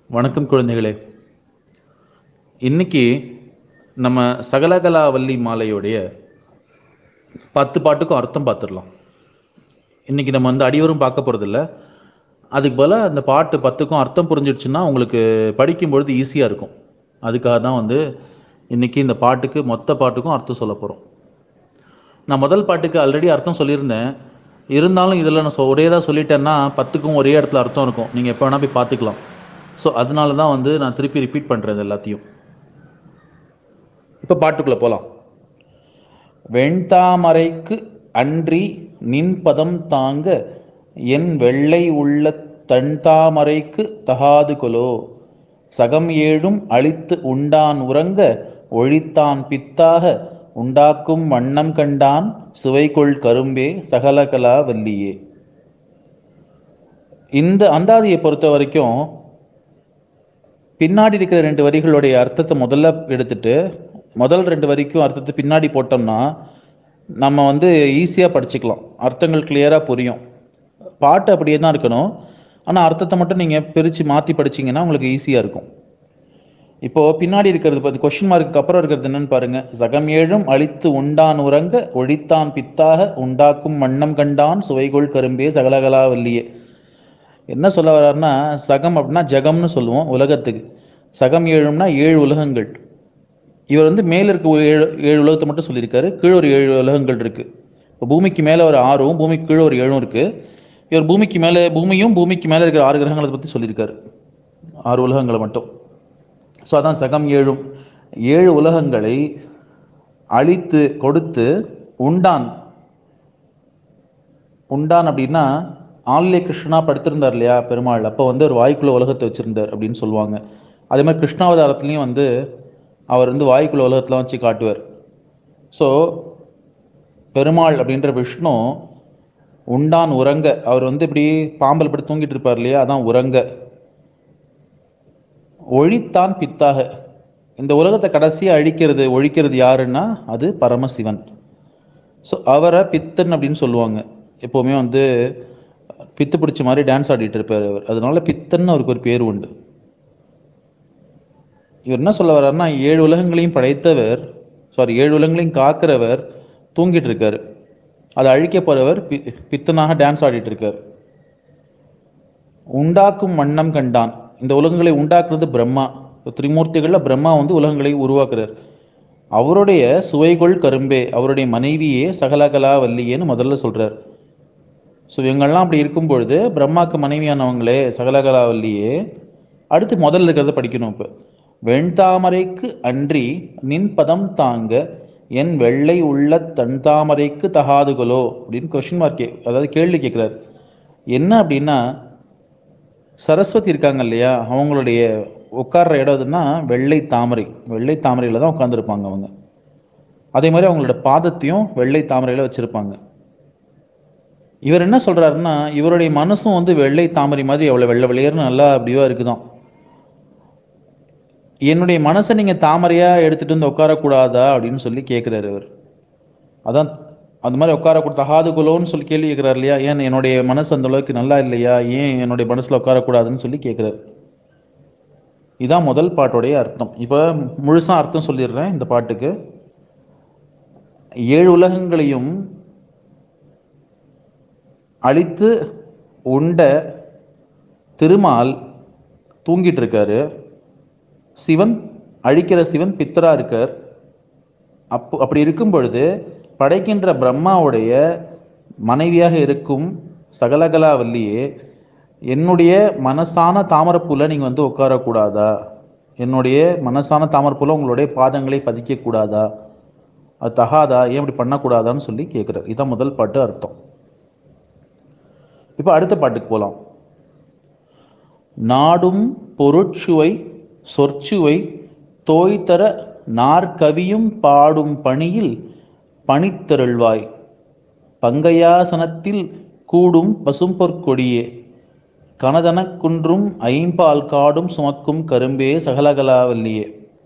வணக்கம் குழந்தைகளே இன்னைக்கு நம்ம சகலகலாவல்லி மாலையுடைய பத்து பாட்டுக்கும் அர்த்தம் பார்த்துடலாம் இன்னைக்கு நம்ம வந்து அடிவரும் பார்க்க போகிறதில்ல அதுக்கு பதிலாக அந்த பாட்டு பத்துக்கும் அர்த்தம் புரிஞ்சிடுச்சுன்னா உங்களுக்கு படிக்கும் பொழுது ஈஸியாக இருக்கும் அதுக்காக தான் வந்து இன்னைக்கு இந்த பாட்டுக்கு மொத்த பாட்டுக்கும் அர்த்தம் சொல்ல போகிறோம் நான் முதல் பாட்டுக்கு ஆல்ரெடி அர்த்தம் சொல்லியிருந்தேன் இருந்தாலும் இதில் நான் சொ- ஒரே தான் சொல்லிட்டேன்னா பத்துக்கும் ஒரே இடத்துல அர்த்தம் இருக்கும் நீங்கள் எப்போ வேணால் போய் பார்த்துக்கலாம் ஸோ அதனால தான் வந்து நான் திருப்பி ரிப்பீட் பண்ணுறேன் இது எல்லாத்தையும் இப்போ பாட்டுக்குள்ளே போகலாம் வெண்தாமரைக்கு அன்றி நின் பதம் தாங்க என் வெள்ளை உள்ள தன் தாமரைக்கு தகாது கொலோ சகம் ஏழும் அழித்து உண்டான் உறங்க ஒழித்தான் பித்தாக உண்டாக்கும் வண்ணம் கண்டான் சுவைகொள் கரும்பே சகலகலா வல்லியே இந்த அந்தாதியை பொறுத்த வரைக்கும் பின்னாடி இருக்கிற ரெண்டு வரிகளுடைய அர்த்தத்தை முதல்ல எடுத்துட்டு முதல் ரெண்டு வரிக்கும் அர்த்தத்தை பின்னாடி போட்டோம்னா நம்ம வந்து ஈஸியாக படிச்சுக்கலாம் அர்த்தங்கள் கிளியராக புரியும் பாட்டு அப்படியே தான் இருக்கணும் ஆனால் அர்த்தத்தை மட்டும் நீங்கள் பிரித்து மாற்றி படிச்சீங்கன்னா உங்களுக்கு ஈஸியாக இருக்கும் இப்போது பின்னாடி இருக்கிறது பார்த்து கொஷின் மார்க்கு அப்புறம் இருக்கிறது என்னன்னு பாருங்க சகம் ஏழும் அழித்து உண்டான் உறங்க ஒழித்தான் பித்தாக உண்டாக்கும் வண்ணம் கண்டான் சுவைகொள் கரும்பே சகலகலா வல்லியே என்ன சொல்ல வர்றாருன்னா சகம் அப்படின்னா ஜகம்னு சொல்லுவோம் உலகத்துக்கு சகம் ஏழும்னா ஏழு உலகங்கள் இவர் வந்து மேல இருக்க ஒரு ஏழு ஏழு உலகத்தை மட்டும் சொல்லியிருக்காரு கீழே ஒரு ஏழு உலகங்கள் இருக்கு இப்போ பூமிக்கு மேலே ஒரு ஆறும் பூமிக்கு கீழே ஒரு ஏழும் இருக்கு இவர் பூமிக்கு மேலே பூமியும் பூமிக்கு மேலே இருக்கிற ஆறு கிரகங்களை பற்றி சொல்லியிருக்காரு ஆறு உலகங்களை மட்டும் ஸோ அதான் சகம் ஏழும் ஏழு உலகங்களை அழித்து கொடுத்து உண்டான் உண்டான் அப்படின்னா ஆன்லே கிருஷ்ணா படுத்திருந்தார் இல்லையா பெருமாள் அப்போ வந்து ஒரு வாய்க்குள்ள உலகத்தை வச்சிருந்தார் அப்படின்னு சொல்லுவாங்க அதே மாதிரி கிருஷ்ணாவதாரத்துலேயும் வந்து அவர் வந்து வாய்க்குள்ள உலகத்தில் வச்சு காட்டுவார் ஸோ பெருமாள் அப்படின்ற விஷ்ணு உண்டான் உறங்க அவர் வந்து இப்படி பாம்பல் படி தூங்கிட்டு இருப்பார் இல்லையா அதான் உறங்க ஒழித்தான் பித்தாக இந்த உலகத்தை கடைசியாக அழிக்கிறது ஒழிக்கிறது யாருன்னா அது பரமசிவன் ஸோ அவரை பித்தன் அப்படின்னு சொல்லுவாங்க எப்போவுமே வந்து பித்து பிடிச்ச மாதிரி டான்ஸ் ஆடிட்டு இருப்பார் அவர் அதனால பித்தன் அவருக்கு ஒரு பேர் உண்டு இவர் என்ன சொல்ல வர்றாருன்னா ஏழு உலகங்களையும் படைத்தவர் சாரி ஏழு உலகங்களையும் காக்கிறவர் தூங்கிட்டு இருக்காரு அதை அழிக்க போறவர் பி பித்தனாக டான்ஸ் ஆடிட்டு இருக்கார் உண்டாக்கும் வண்ணம் கண்டான் இந்த உலகங்களை உண்டாக்குறது பிரம்மா இப்ப திரிமூர்த்திகள்ல பிரம்மா வந்து உலகங்களை உருவாக்குறார் அவருடைய சுவைகொள் கரும்பே அவருடைய மனைவியே சகலகலா வல்லியேன்னு முதல்ல சொல்றார் ஸோ இவங்கெல்லாம் அப்படி இருக்கும் பொழுது பிரம்மாக்கு மனைவியானவங்களே சகலகலா வல்லியே அடுத்து முதல்ல இருக்கிறத படிக்கணும் இப்போ வெண்தாமரைக்கு அன்றி நின் பதம் தாங்க என் வெள்ளை உள்ள தன் தாமரைக்கு தகாதுகளோ அப்படின்னு கொஷின் மார்க் அதாவது கேள்வி கேட்குறாரு என்ன அப்படின்னா சரஸ்வதி இருக்காங்க இல்லையா அவங்களுடைய உட்கார்ற இடம் எதுன்னா வெள்ளை தாமரை வெள்ளை தாமரையில் தான் உட்காந்துருப்பாங்க அவங்க அதே மாதிரி அவங்களோட பாதத்தையும் வெள்ளை தாமரையில் வச்சுருப்பாங்க இவர் என்ன சொல்றாருன்னா இவருடைய மனசும் வந்து வெள்ளை தாமரை மாதிரி எவ்வளோ வெள்ளை வெளியேறுன்னு நல்லா அப்படியோ இருக்குதாம் என்னுடைய மனசை நீங்கள் தாமரையாக எடுத்துகிட்டு வந்து உட்காரக்கூடாதா அப்படின்னு சொல்லி கேட்குறாரு அவர் அதான் அந்த மாதிரி உட்கார தகாது குலோன்னு சொல்லி கேள்வி கேட்குறாரு இல்லையா ஏன் என்னுடைய மனசு அந்த அளவுக்கு நல்லா இல்லையா ஏன் என்னுடைய மனசில் உட்காரக்கூடாதுன்னு சொல்லி கேட்குறாரு இதான் முதல் பாட்டுடைய அர்த்தம் இப்போ முழுசாக அர்த்தம் சொல்லிடுறேன் இந்த பாட்டுக்கு ஏழு உலகங்களையும் அழித்து உண்ட திருமால் தூங்கிட்டு இருக்காரு சிவன் அழிக்கிற சிவன் பித்தரா இருக்கார் அப்போ அப்படி இருக்கும் பொழுது படைக்கின்ற பிரம்மாவுடைய மனைவியாக இருக்கும் சகலகலாவல்லியே என்னுடைய மனசான தாமரப்பூல நீங்க வந்து உட்காரக்கூடாதா என்னுடைய மனசான தாமரப்பூல உங்களுடைய பாதங்களை பதிக்க கூடாதா அது தகாதா ஏன் இப்படி பண்ணக்கூடாதான்னு சொல்லி கேட்குறாரு இதான் முதல் பாட்டு அர்த்தம் இப்போ அடுத்த பாட்டுக்கு போகலாம் நாடும் பொருட்சுவை சொற்சுவை தோய்தர நாற்கவியும் பாடும் பணியில் பணித்தருள்வாய் பங்கையாசனத்தில் கூடும் பசும்பொற்கொடியே கனதனக் குன்றும் ஐம்பால் காடும் சுமக்கும் கரும்பே சகலகலாவல்லியே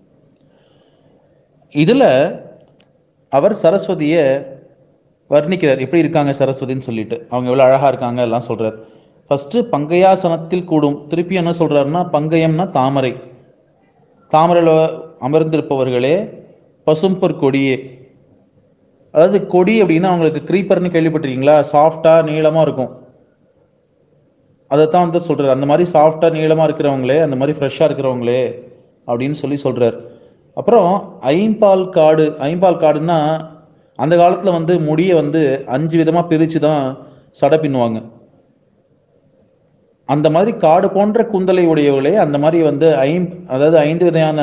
இதுல அவர் சரஸ்வதியை வர்ணிக்கிறார் எப்படி இருக்காங்க சரஸ்வதின்னு சொல்லிட்டு அவங்க எவ்வளோ அழகா இருக்காங்க எல்லாம் சொல்றார் ஃபஸ்ட்டு பங்கயாசனத்தில் கூடும் திருப்பி என்ன சொல்கிறாருன்னா பங்கயம்னா தாமரை தாமரையில் அமர்ந்திருப்பவர்களே பசும்பொற் கொடியே அதாவது கொடி அப்படின்னா அவங்களுக்கு க்ரீப்பர்னு கேள்விப்பட்டிருக்கீங்களா சாஃப்டாக நீளமாக இருக்கும் அதைத்தான் வந்து சொல்கிறார் அந்த மாதிரி சாஃப்டாக நீளமாக இருக்கிறவங்களே அந்த மாதிரி ஃப்ரெஷ்ஷாக இருக்கிறவங்களே அப்படின்னு சொல்லி சொல்கிறார் அப்புறம் ஐம்பால் காடு ஐம்பால் காடுன்னா அந்த காலத்தில் வந்து முடியை வந்து அஞ்சு விதமாக பிரித்து தான் சடை பின்னுவாங்க அந்த மாதிரி காடு போன்ற கூந்தலை உடையவர்களே அந்த மாதிரி வந்து ஐம் அதாவது ஐந்து விதையான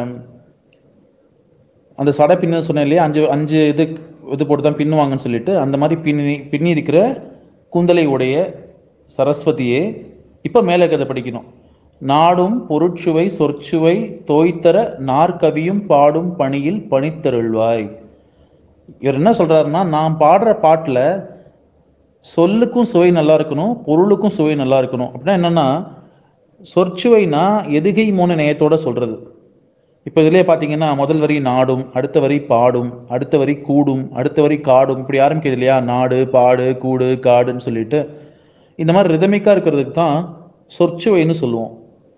அந்த சடை பின்னு சொன்னேன் இல்லையா அஞ்சு அஞ்சு இது இது போட்டு தான் பின்னுவாங்கன்னு சொல்லிட்டு அந்த மாதிரி பின்னி பின்னி இருக்கிற கூந்தலை உடைய சரஸ்வதியே இப்போ மேலே கதை படிக்கணும் நாடும் பொருட்சுவை சொற்சுவை தோய்த்தர நாற்கவியும் பாடும் பணியில் பணித்தருள்வாய் இவர் என்ன சொல்றாருன்னா நான் பாடுற பாட்டில் சொல்லுக்கும் சுவை நல்லா இருக்கணும் பொருளுக்கும் சுவை நல்லா இருக்கணும் அப்படின்னா என்னன்னா சொற்சுவைனா எதுகை மூணு நேயத்தோட சொல்றது இப்போ இதுலயே பார்த்தீங்கன்னா முதல் வரி நாடும் அடுத்த வரி பாடும் அடுத்த வரி கூடும் அடுத்த வரி காடும் இப்படி ஆரம்பிக்குது இல்லையா நாடு பாடு கூடு காடுன்னு சொல்லிட்டு இந்த மாதிரி ரிதமிக்காக இருக்கிறதுக்கு தான் சொற்சுவைன்னு சொல்லுவோம்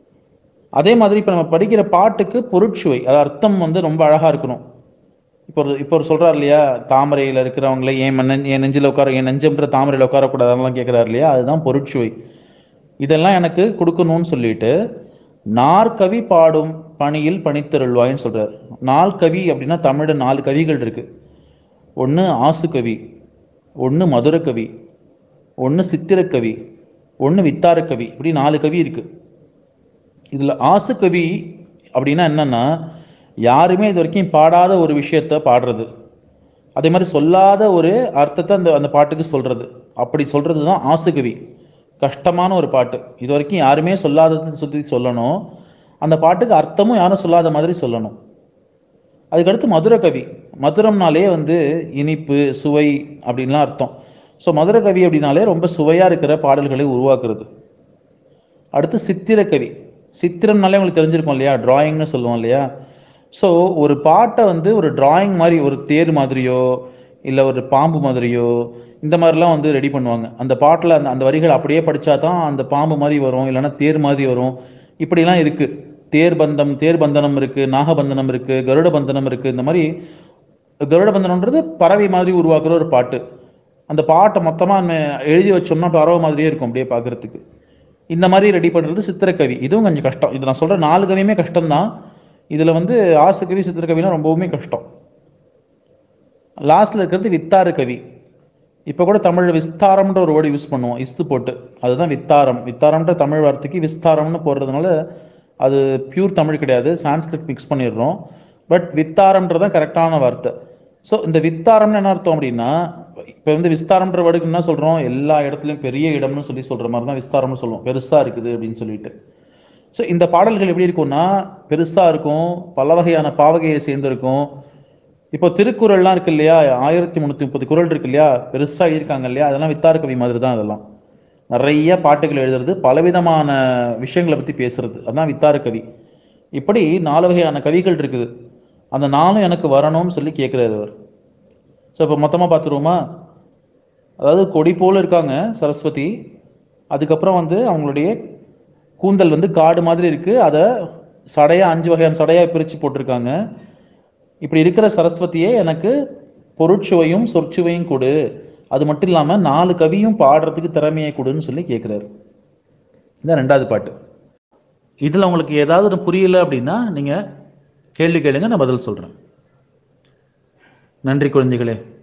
அதே மாதிரி இப்போ நம்ம படிக்கிற பாட்டுக்கு பொருட்சுவை அது அர்த்தம் வந்து ரொம்ப அழகாக இருக்கணும் இப்போ ஒரு இப்போ ஒரு சொல்கிறார் இல்லையா தாமரையில் இருக்கிறவங்கள ஏன் மன்னன் என் நெஞ்சில் உட்கார என் நெஞ்சம்ன்ற தாமரையில் உட்காரக்கூடாது அதெல்லாம் கேட்குறாரு இல்லையா அதுதான் பொருட்சுவை இதெல்லாம் எனக்கு கொடுக்கணும்னு சொல்லிட்டு நாற்கவி பாடும் பணியில் பணித்தருள்வாயின்னு சொல்றார் நால் கவி அப்படின்னா தமிழில் நாலு கவிகள் இருக்கு ஒன்று ஆசுகவி ஒன்று மதுரக்கவி ஒன்று சித்திரக்கவி ஒன்று வித்தாரக்கவி இப்படி நாலு கவி இருக்கு இதில் ஆசுகவி அப்படின்னா என்னன்னா யாருமே இது வரைக்கும் பாடாத ஒரு விஷயத்த பாடுறது அதே மாதிரி சொல்லாத ஒரு அர்த்தத்தை அந்த அந்த பாட்டுக்கு சொல்றது அப்படி சொல்றது தான் ஆசுகவி கஷ்டமான ஒரு பாட்டு இது வரைக்கும் யாருமே சொல்லாதது சொல்லி சொல்லணும் அந்த பாட்டுக்கு அர்த்தமும் யாரும் சொல்லாத மாதிரி சொல்லணும் அதுக்கடுத்து மதுர கவி மதுரம்னாலே வந்து இனிப்பு சுவை அப்படின்லாம் அர்த்தம் ஸோ மதுர கவி அப்படின்னாலே ரொம்ப சுவையாக இருக்கிற பாடல்களை உருவாக்குறது அடுத்து சித்திரக்கவி சித்திரம்னாலே உங்களுக்கு தெரிஞ்சிருக்கும் இல்லையா டிராயிங்னு சொல்லுவோம் இல்லையா ஸோ ஒரு பாட்டை வந்து ஒரு டிராயிங் மாதிரி ஒரு தேர் மாதிரியோ இல்லை ஒரு பாம்பு மாதிரியோ இந்த மாதிரிலாம் வந்து ரெடி பண்ணுவாங்க அந்த பாட்டில் அந்த அந்த வரிகள் அப்படியே படித்தா தான் அந்த பாம்பு மாதிரி வரும் இல்லைன்னா தேர் மாதிரி வரும் இப்படிலாம் இருக்குது தேர் பந்தம் தேர் பந்தனம் இருக்குது நாகபந்தனம் இருக்குது கருட பந்தனம் இருக்குது இந்த மாதிரி கருட பந்தனம்ன்றது பறவை மாதிரி உருவாக்குற ஒரு பாட்டு அந்த பாட்டை மொத்தமாக எழுதி வச்சோம்னா பறவை மாதிரியே இருக்கும் அப்படியே பார்க்குறதுக்கு இந்த மாதிரி ரெடி பண்ணுறது சித்திரக்கவி இதுவும் கொஞ்சம் கஷ்டம் இது நான் சொல்கிற நாலு கவியுமே கஷ்டம்தான் இதில் வந்து ஆசுகவி சித்திரக்கவிலாம் ரொம்பவுமே கஷ்டம் லாஸ்ட்டில் இருக்கிறது வித்தாறு கவி இப்போ கூட தமிழ் விஸ்தாரம்ன்ற ஒரு வேர்டு யூஸ் பண்ணுவோம் இஸ்து போட்டு அதுதான் வித்தாரம் வித்தாரம்ன்ற தமிழ் வார்த்தைக்கு விஸ்தாரம்னு போடுறதுனால அது பியூர் தமிழ் கிடையாது சான்ஸ்கிரிட் மிக்ஸ் பண்ணிடுறோம் பட் வித்தாரம்ன்றதான் கரெக்டான வார்த்தை ஸோ இந்த வித்தாரம்னு என்ன அர்த்தம் அப்படின்னா இப்போ வந்து விஸ்தாரம்ன்ற வேர்டுக்கு என்ன சொல்கிறோம் எல்லா இடத்துலையும் பெரிய இடம்னு சொல்லி சொல்கிற மாதிரி தான் விஸ்தாரம்னு சொல்லுவோம் பெருசாக இருக்குது அப்படின்னு சொல்லிட்டு ஸோ இந்த பாடல்கள் எப்படி இருக்கும்னா பெருசாக இருக்கும் பல வகையான பாவகையை சேர்ந்துருக்கும் இப்போ திருக்குறள்லாம் இருக்கு இல்லையா ஆயிரத்தி முந்நூற்றி முப்பது குறள் இருக்கு இல்லையா பெருசாக இருக்காங்க இல்லையா அதெல்லாம் வித்தார கவி மாதிரி தான் அதெல்லாம் நிறைய பாட்டுகள் எழுதுறது பலவிதமான விஷயங்களை பற்றி பேசுறது அதான் வித்தார கவி இப்படி நாலு வகையான கவிகள் இருக்குது அந்த நாளும் எனக்கு வரணும்னு சொல்லி கேட்குறாரு அவர் ஸோ இப்போ மொத்தமாக பார்த்துருவோமா அதாவது கொடி போல் இருக்காங்க சரஸ்வதி அதுக்கப்புறம் வந்து அவங்களுடைய கூந்தல் வந்து காடு மாதிரி இருக்கு அதை சடையா அஞ்சு வகையான சடையா பிரித்து போட்டிருக்காங்க இப்படி இருக்கிற சரஸ்வதியே எனக்கு பொருட்சுவையும் சொற்சுவையும் கொடு அது மட்டும் இல்லாமல் நாலு கவியும் பாடுறதுக்கு திறமையை கொடுன்னு சொல்லி கேட்குறாரு இதான் ரெண்டாவது பாட்டு இதில் உங்களுக்கு ஏதாவது ஒன்று புரியல அப்படின்னா நீங்கள் கேள்வி கேளுங்க நான் பதில் சொல்கிறேன் நன்றி குழந்தைகளே